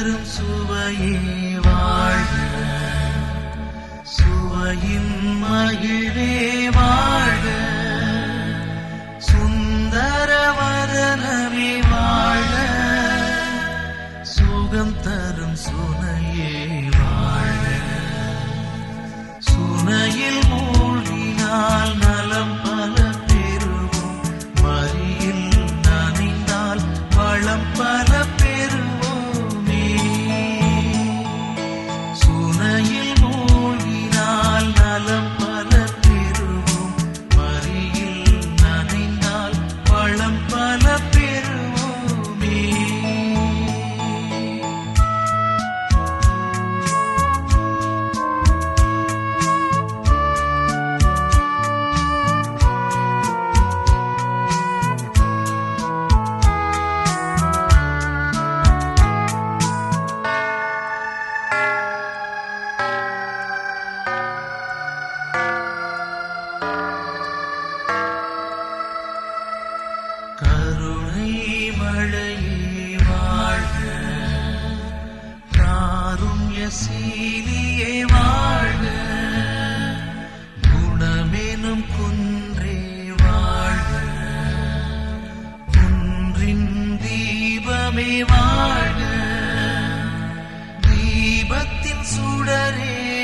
தரும் சுவையே வாழ்க சுவையின் மகிழே வாழ்க சுந்தர வதனமே வாழ்க சுகம் தரும் சுனையே வாழ்க சுனையில் மூழ்கினால் நலம் பல பெறுவோம் மறியில் நனைந்தால் வளம் பல பெறுவோமே சுனையில் மூழ்கினால் நலம் பல பெறுவோம் மறியில் நனைந்தால் வளம் பல பெறுவோமே கருணை மழையே வாழ்க காருண்ய சீலியே வாழ்க குணமெனும் குன்றே வாழ்க குன்றின் தீபமே வாழ்க தீபத்தின் சுடரே